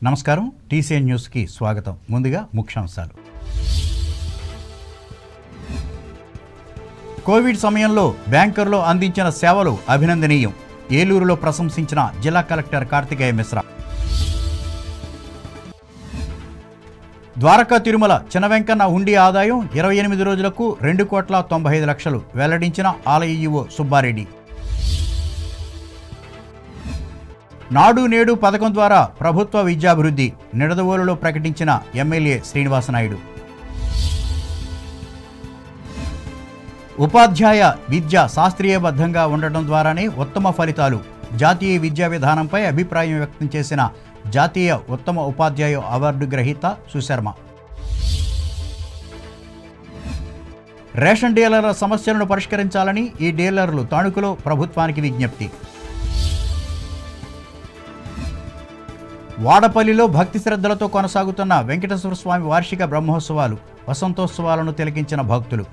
నమస్కారం టీసీఎన్ న్యూస్కి స్వాగతం ముందుగా ముఖ్యాంశాలు కోవిడ్ సమయంలో బ్యాంకర్లు అందించిన సేవలు అభినందనీయం ఏలూరులో ప్రశంసించిన జిల్లా కలెక్టర్ కార్తికేయ మిశ్రా ద్వారకా తిరుమల చిన్న వెంకన్న హుండీ ఆదాయం ఇరవై ఎనిమిది రోజులకు రెండు కోట్ల తొంభై ఐదు లక్షలు వెల్లడించిన ఆలయ ఈవో సుబ్బారెడ్డి నాడు నేడు పథకం ద్వారా ప్రభుత్వ విద్యాభివృద్ధి నిడదవోలులో ప్రకటించిన ఎమ్మెల్యే శ్రీనివాసనాయుడు ఉపాధ్యాయ విద్య శాస్త్రీయబద్ధంగా ఉండటం ద్వారానే ఉత్తమ ఫలితాలు జాతీయ విద్యా విధానంపై అభిప్రాయం వ్యక్తం చేసిన జాతీయ ఉత్తమ ఉపాధ్యాయ అవార్డు గ్రహీత సుశర్మ రేషన్ డీలర్ల సమస్యలను పరిష్కరించాలని ఈ డీలర్లు తణుకులో ప్రభుత్వానికి విజ్ఞప్తి వాడపల్లిలో భక్తి శ్రద్ధలతో కొనసాగుతున్న వెంకటేశ్వర స్వామి వార్షిక బ్రహ్మోత్సవాలు వసంతోత్సవాలను తిలకించిన భక్తులు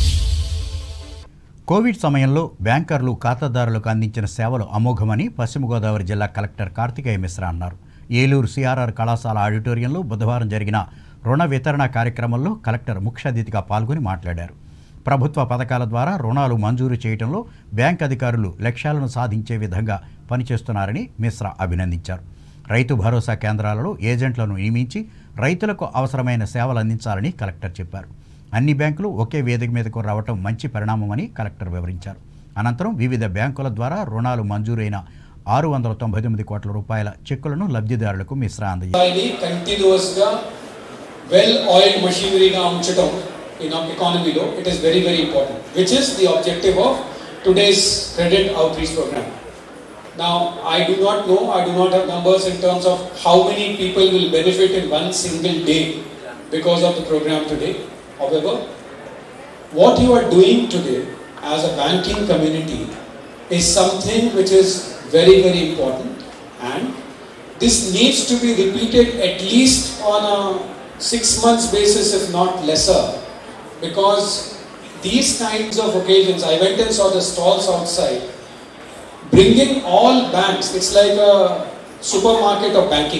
కోవిడ్ సమయంలో బ్యాంకర్లు ఖాతాదారులకు అందించిన సేవలు అమోఘమని పశ్చిమ గోదావరి జిల్లా కలెక్టర్ కార్తికేయ మిశ్రా అన్నారు ఏలూరు సిఆర్ఆర్ కళాశాల ఆడిటోరియంలో బుధవారం జరిగిన రుణ వితరణ కార్యక్రమంలో కలెక్టర్ ముఖ్య అతిథిగా పాల్గొని మాట్లాడారు ప్రభుత్వ పథకాల ద్వారా రుణాలు మంజూరు చేయడంలో బ్యాంక్ అధికారులు లక్ష్యాలను సాధించే విధంగా పనిచేస్తున్నారని మిశ్రా అభినందించారు రైతు భరోసా కేంద్రాలలో ఏజెంట్లను నియమించి రైతులకు అవసరమైన సేవలు అందించాలని కలెక్టర్ చెప్పారు అన్ని బ్యాంకులు ఒకే వేదిక మీదకు రావటం మంచి పరిణామమని కలెక్టర్ వివరించారు అనంతరం వివిధ బ్యాంకుల ద్వారా రుణాలు మంజూరైన ఆరు వందల తొంభై తొమ్మిది కోట్ల రూపాయల చెక్కులను లబ్ధిదారులకు మిశ్రా అందజేశారు ఇది కంటిన్యూస్గా వెల్ ఆయిల్ మెషినరీగా ఉంచడం ఇన్ ఎకానమీలో it is very very important which is the objective of today's credit outreach program Now, I do not know, I do not have numbers in terms of how many people will benefit in one single day because of the program today. However, what you are doing today as a banking community is something which is very, very important and this needs to be repeated at least on a six months basis, if not lesser, because these kinds of occasions, I went and saw the stalls outside, bringing all banks, it's like a supermarket of banking.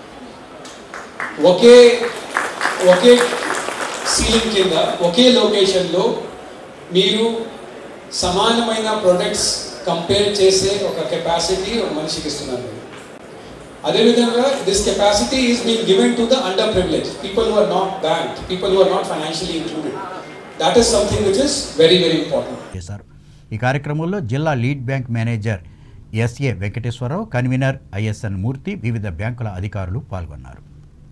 ఒకే ఒకే ceiling కింద ఒకే లొకేషన్లో మీరు సమానమైన products compare చేసే ఒక capacity ఒక మనిషికి ఇస్తున్నారు మీరు. అదేవిధంగా this capacity is been given to the under privilege people who are not bank people who are not financially included that is something which is very very important చేశారు ఈ కార్యక్రమంలో జిల్లా lead bank manager S A Venkateswararao convener I S N Murthy వివిధ బ్యాంకుల అధికారులు పాల్గొన్నారు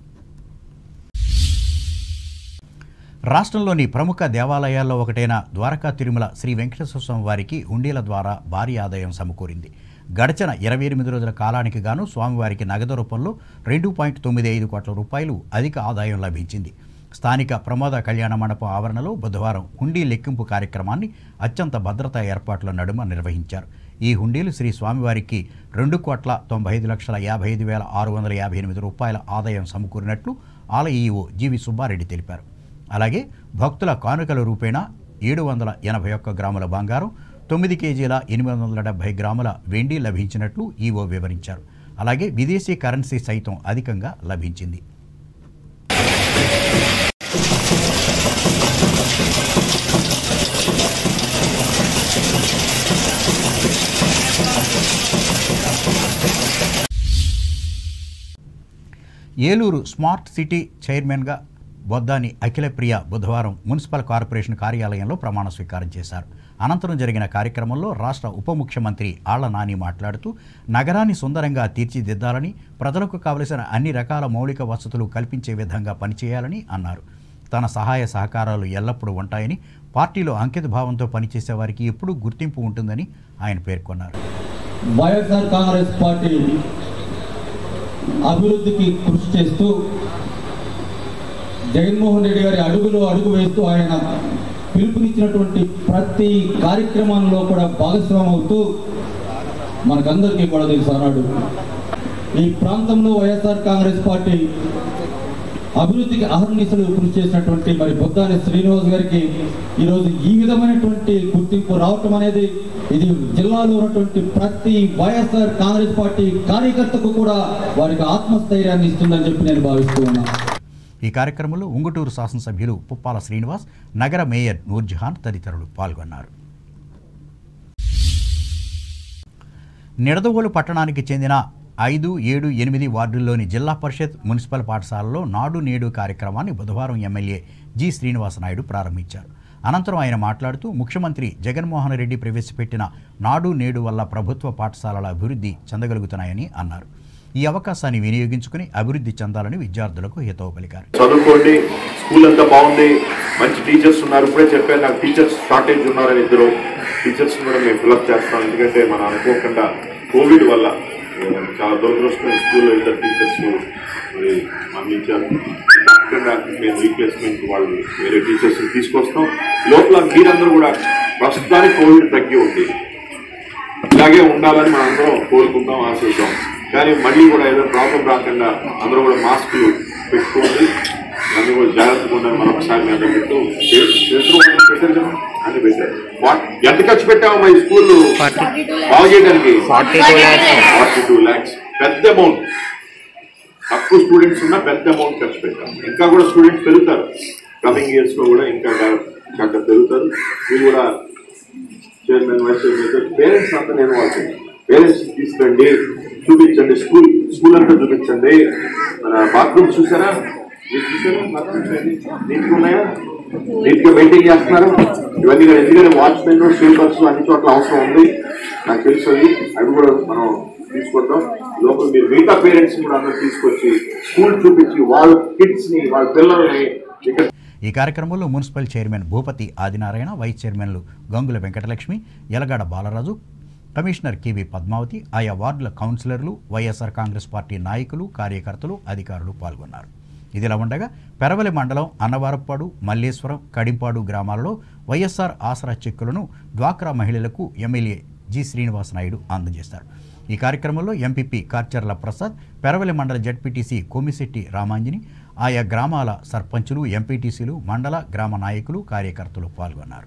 రాష్ట్రంలోని ప్రముఖ దేవాలయాల్లో ఒకటైన ద్వారకా తిరుమల శ్రీ వెంకటేశ్వర స్వామి వారికి హుండీల ద్వారా భారీ ఆదాయం సమకూరింది గడిచిన ఇరవై ఎనిమిది రోజుల కాలానికి గాను స్వామివారికి నగదు రూపంలో రెండు పాయింట్ తొమ్మిది ఐదు కోట్ల రూపాయలు అధిక ఆదాయం లభించింది స్థానిక ప్రమోద కళ్యాణ మండపం ఆవరణలో బుధవారం హుండీ లెక్కింపు కార్యక్రమాన్ని అత్యంత భద్రతా ఏర్పాట్ల నడుమ నిర్వహించారు ఈ హుండీలు శ్రీ స్వామివారికి రెండు కోట్ల తొంభై ఐదు లక్షల యాభై ఐదు వేల ఆరు వందల యాభై ఎనిమిది రూపాయల ఆదాయం సమకూరినట్లు ఆలయ ఈవో జీవి సుబ్బారెడ్డి తెలిపారు అలాగే భక్తుల కానుకల రూపేణా ఏడు వందల ఎనభై ఒక్క గ్రాముల బంగారం తొమ్మిది కేజీల ఎనిమిది వందల డెబ్బై గ్రాముల వెండి లభించినట్లు ఈవో వివరించారు అలాగే విదేశీ కరెన్సీ సైతం అధికంగా లభించింది ఏలూరు స్మార్ట్ సిటీ చైర్మన్గా బొద్దాని అఖిలప్రియ బుధవారం మున్సిపల్ కార్పొరేషన్ కార్యాలయంలో ప్రమాణ స్వీకారం చేశారు అనంతరం జరిగిన కార్యక్రమంలో రాష్ట్ర ఉప ముఖ్యమంత్రి ఆళ్ల నాని మాట్లాడుతూ నగరాన్ని సుందరంగా తీర్చిదిద్దాలని ప్రజలకు కావలసిన అన్ని రకాల మౌలిక వసతులు కల్పించే విధంగా పనిచేయాలని అన్నారు తన సహాయ సహకారాలు ఎల్లప్పుడూ ఉంటాయని పార్టీలో అంకిత భావంతో పనిచేసే వారికి ఎప్పుడూ గుర్తింపు ఉంటుందని ఆయన పేర్కొన్నారు వైఎస్ఆర్ కాంగ్రెస్ పార్టీ అభివృద్ధికి కృషి చేస్తూ జగన్మోహన్ రెడ్డి గారి అడుగులో అడుగు వేస్తూ ఆయన పిలుపునిచ్చినటువంటి ప్రతి కార్యక్రమంలో కూడా భాగస్వామి అవుతూ మనకందరికీ కూడా తెలుసు అన్నాడు ఈ ప్రాంతంలో వైఎస్ఆర్ కాంగ్రెస్ పార్టీ అభివృద్ధికి అహర్నిశలు కృషి చేసినటువంటి మరి బొద్దాని శ్రీనివాస్ గారికి ఈరోజు ఈ విధమైనటువంటి గుర్తింపు రావటం అనేది ఇది జిల్లాలో ఉన్నటువంటి ప్రతి వైఎస్ఆర్ కాంగ్రెస్ పార్టీ కార్యకర్తకు కూడా వారికి ఆత్మస్థైర్యాన్ని ఇస్తుందని చెప్పి నేను భావిస్తూ ఉన్నాను ఈ కార్యక్రమంలో ఉంగుటూరు శాసనసభ్యులు పుప్పాల శ్రీనివాస్ నగర మేయర్ నూర్జహాన్ తదితరులు పాల్గొన్నారు నిడదవోలు పట్టణానికి చెందిన ఐదు ఏడు ఎనిమిది వార్డుల్లోని జిల్లా పరిషత్ మున్సిపల్ పాఠశాలలో నాడు నేడు కార్యక్రమాన్ని బుధవారం ఎమ్మెల్యే జి శ్రీనివాసనాయుడు ప్రారంభించారు అనంతరం ఆయన మాట్లాడుతూ ముఖ్యమంత్రి జగన్మోహన్ రెడ్డి ప్రవేశపెట్టిన నాడు నేడు వల్ల ప్రభుత్వ పాఠశాలల అభివృద్ధి చెందగలుగుతున్నాయని అన్నారు ఈ అవకాశాన్ని వినియోగించుకుని అభివృద్ధి చెందాలని విద్యార్థులకు హితవు పలికారు చదువుకోండి స్కూల్ అంతా బాగుంది మంచి టీచర్స్ ఉన్నారు ఇప్పుడే చెప్పాను నాకు టీచర్స్ షార్టేజ్ ఉన్నారని ఇద్దరు టీచర్స్ కూడా మేము ఫిల్అప్ చేస్తాం ఎందుకంటే మనం అనుకోకుండా కోవిడ్ వల్ల ఏ, చాలా దురదృష్టం స్కూల్లో ఇద్దరు టీచర్స్ మరి మరణించారు తప్పకుండా మేము రీప్లేస్మెంట్ వాళ్ళు వేరే టీచర్స్ తీసుకొస్తాం లోపల మీరందరూ కూడా ప్రస్తుతానికి కోవిడ్ తగ్గి ఉంది ఇలాగే ఉండాలని మనం అందరం కోరుకుంటాం ఆశిద్దాం కానీ మళ్ళీ కూడా ఏదో ప్రాబ్లం రాకుండా అందరూ కూడా మాస్కులు పెట్టుకోండి అన్ని కూడా జాగ్రత్తగా ఉండాలి మరొకసారి మేము అందరూ పెట్టు చేతులు పెట్టారు కదా అన్ని పెట్టారు వా- ఎంత ఖర్చు పెట్టాము ఈ స్కూల్ బాగు చేయడానికి ఫార్టీ టూ ల్యాక్స్ పెద్ద అమౌంట్ తక్కువ స్టూడెంట్స్ ఉన్నా పెద్ద అమౌంట్ ఖర్చు పెట్టాం ఇంకా కూడా స్టూడెంట్స్ పెరుగుతారు కమింగ్ ఇయర్స్ లో కూడా ఇంకా ఇంకా పెరుగుతారు మీరు కూడా చైర్మన్ వైస్ చైర్మన్ పేరెంట్స్ అంతా నేను వాళ్ళకి పేరెంట్స్ తీసుకురండి చూపించండి స్కూల్ స్కూల్ అంతా చూపించండి మన బాత్రూమ్స్ చూసారా మీరు చూసారా బాత్రూమ్స్ నీట్గా ఉన్నాయా నీట్ గా మెయింటైన్ చేస్తున్నారు ఇవన్నీ కూడా ఎందుకంటే వాచ్మెన్ స్వీపర్స్ అన్ని చోట్ల అవసరం ఉంది నాకు తెలుసు అది అవి కూడా మనం తీసుకుంటాం లోపల మీరు మిగతా పేరెంట్స్ కూడా అందరూ తీసుకొచ్చి స్కూల్ చూపించి వాళ్ళ కిడ్స్ ని వాళ్ళ పిల్లల్ని ఇక్కడ ఈ కార్యక్రమంలో municipal chairman Bhupathi Adinarayana vice చైర్మన్లు గంగుల వెంకటలక్ష్మి యలగాడ బాలరాజు కమిషనర్ కెవి పద్మావతి ఆయా వార్డుల కౌన్సిలర్లు వైఎస్ఆర్ కాంగ్రెస్ పార్టీ నాయకులు కార్యకర్తలు అధికారులు పాల్గొన్నారు ఇదిలా ఉండగా పెరవలి మండలం అన్నవరపాడు మల్లేశ్వరం కడింపాడు గ్రామాలలో వైఎస్ఆర్ ఆసరా చెక్కులను డ్వాక్రా మహిళలకు ఎమ్మెల్యే జి శ్రీనివాస్ నాయుడు అందజేశారు ఈ కార్యక్రమంలో ఎంపీపీ కార్చర్ల ప్రసాద్ పెరవలి మండల జడ్పీటీసీ కోమిశెట్టి రామాంజని ఆయా గ్రామాల సర్పంచులు ఎంపీటీసీలు మండల గ్రామ నాయకులు కార్యకర్తలు పాల్గొన్నారు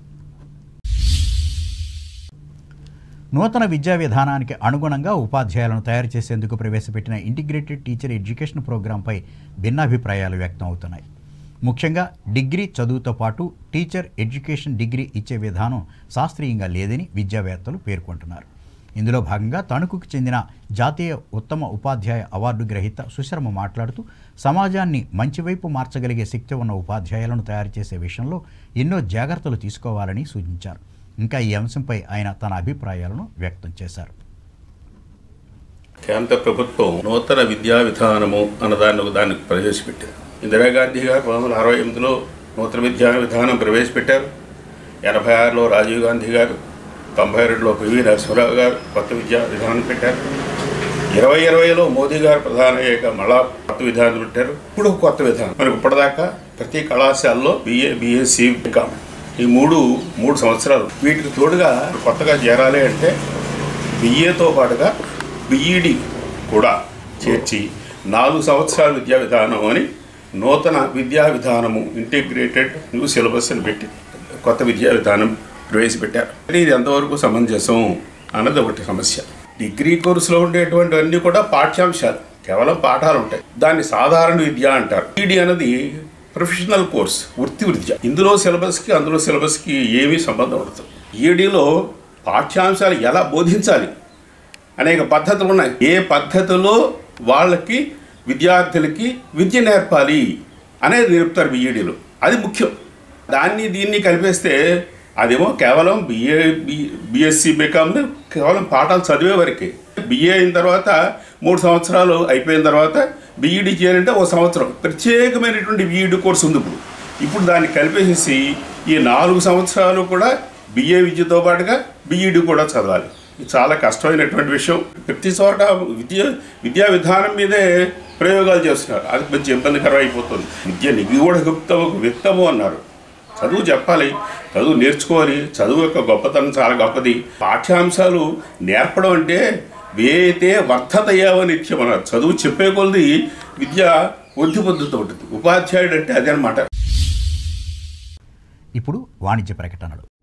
నూతన విద్యా విధానానికి అనుగుణంగా ఉపాధ్యాయులను తయారు చేసేందుకు ప్రవేశపెట్టిన ఇంటిగ్రేటెడ్ టీచర్ ఎడ్యుకేషన్ ప్రోగ్రాంపై భిన్నాభిప్రాయాలు వ్యక్తం అవుతున్నాయి ముఖ్యంగా డిగ్రీ చదువుతో పాటు టీచర్ ఎడ్యుకేషన్ డిగ్రీ ఇచ్చే విధానం శాస్త్రీయంగా లేదని విద్యావేత్తలు పేర్కొంటున్నారు ఇందులో భాగంగా తణుకుకు చెందిన జాతీయ ఉత్తమ ఉపాధ్యాయ అవార్డు గ్రహీత సుశర్మ మాట్లాడుతూ సమాజాన్ని మంచివైపు మార్చగలిగే శక్తి ఉన్న ఉపాధ్యాయులను తయారు చేసే విషయంలో ఎన్నో జాగ్రత్తలు తీసుకోవాలని సూచించారు ఇంకా ఈ అంశంపై ఆయన తన అభిప్రాయాలను వ్యక్తం చేశారు కేంద్ర ప్రభుత్వం నూతన విద్యా విధానము అన్నదాన్ని ఒక దాన్ని ప్రవేశపెట్టింది ఇందిరాగాంధీ గారు పంతొమ్మిది వందల అరవై ఎనిమిదిలో నూతన విద్యా విధానం ప్రవేశపెట్టారు ఎనభై ఆరులో రాజీవ్ గాంధీ గారు తొంభై రెండులో పివి నరసింహరావు గారు కొత్త విద్యా విధానం పెట్టారు ఇరవై ఇరవైలో మోదీ గారు ప్రధాన అయ్యాక మళ్ళా కొత్త విధానం పెట్టారు ఇప్పుడు ఒక కొత్త విధానం మనకు ఇప్పటిదాకా ప్రతి కళాశాలలో బిఏ బిఎస్సి కామ్ ఈ మూడు మూడు సంవత్సరాలు వీటికి తోడుగా కొత్తగా చేరాలి అంటే బిఏతో పాటుగా బిఈడి కూడా చేర్చి నాలుగు సంవత్సరాల విద్యా విధానం అని నూతన విద్యా విధానము ఇంటిగ్రేటెడ్ న్యూ సిలబస్ అని పెట్టి కొత్త విద్యా విధానం ప్రవేశపెట్టారు కానీ ఇది ఎంతవరకు సమంజసం అన్నది ఒకటి సమస్య డిగ్రీ కోర్సులో ఉండేటువంటి అన్ని కూడా పాఠ్యాంశాలు కేవలం పాఠాలు ఉంటాయి దాన్ని సాధారణ విద్య అంటారు ఈడి అన్నది ప్రొఫెషనల్ కోర్స్ వృత్తి విద్య ఇందులో సిలబస్కి అందులో సిలబస్కి ఏమీ సంబంధం ఉండదు ఈడీలో పాఠ్యాంశాలు ఎలా బోధించాలి అనేక పద్ధతులు ఉన్నాయి ఏ పద్ధతిలో వాళ్ళకి విద్యార్థులకి విద్య నేర్పాలి అనేది నేర్పుతారు బీఈడీలో అది ముఖ్యం దాన్ని దీన్ని కలిపేస్తే అదేమో కేవలం బిఏ బిఎస్సి బీకామ్ని కేవలం పాఠాలు చదివే వరకే బిఏ అయిన తర్వాత మూడు సంవత్సరాలు అయిపోయిన తర్వాత బీఈడి చేయాలంటే ఒక సంవత్సరం ప్రత్యేకమైనటువంటి బీఈడి కోర్సు ఉంది ఇప్పుడు ఇప్పుడు దాన్ని కలిపేసేసి ఈ నాలుగు సంవత్సరాలు కూడా బిఏ విద్యతో పాటుగా బీఈడి కూడా చదవాలి ఇది చాలా కష్టమైనటువంటి విషయం ప్రతి చోట విద్య విద్యా విధానం మీదే ప్రయోగాలు చేస్తున్నారు అది కొంచెం ఇబ్బందికరం అయిపోతుంది విద్య నిగూఢగుప్తము విత్తము అన్నారు చదువు చెప్పాలి చదువు నేర్చుకోవాలి చదువు యొక్క గొప్పతనం చాలా గొప్పది పాఠ్యాంశాలు నేర్పడం అంటే వేతే వర్ధతయావ నిత్యం అన్నారు చదువు చెప్పే కొలది విద్య వృద్ధి పొందుతూ ఉంటుంది ఉపాధ్యాయుడు అంటే అదే అనమాట ఇప్పుడు వాణిజ్య ప్రకటనలు